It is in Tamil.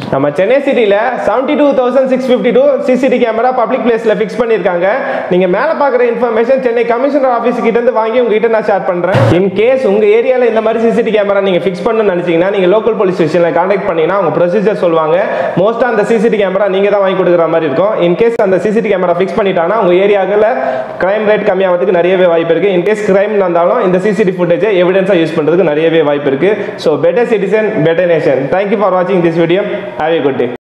நம்ம சென்னை சிட்டியில் seventy two thousand six fifty two CCTV camera public பிளேஸில் ஃபிக்ஸ் பண்ணியிருக்காங்க நீங்கள் மேலே பார்க்குற இன்ஃபர்மேஷன் சென்னை கமிஷனர் ஆஃபீஸ் கிட்டேருந்து வாங்கி உங்ககிட்ட நான் ஷேர் பண்ணுறேன் இன் கேஸ் உங்கள் ஏரியாவில் இந்த மாதிரி சிசிடி கேமரா நீங்கள் ஃபிக்ஸ் பண்ணணும்னு நினச்சிங்கன்னா நீங்கள் லோக்கல் போலீஸ் ஸ்டேஷனில் கான்டாக்ட் பண்ணிங்கன்னா அவங்க ப்ரொசீஜர் சொல்லுவாங்க மோஸ்ட்டாக அந்த சிசிடி கேமரா நீங்கள் தான் வாங்கி கொடுக்குற மாதிரி இருக்கும் இன் கேஸ் அந்த சிசிடி கேமரா ஃபிக்ஸ் பண்ணிட்டாங்கன்னா உங்கள் ஏரியாவில் கிரைம் ரேட் கம்மியாகிறதுக்கு நிறையவே வாய்ப்பு இருக்குது இன் கேஸ் கிரைம் நடந்தாலும் இந்த சிசிடி ஃபுட்டேஜை எவிடன்ஸாக யூஸ் பண்ணுறதுக்கு நிறையவே வாய்ப்பு இருக்குது so better citizen better nation thank you for வாட்சிங் this video have a good day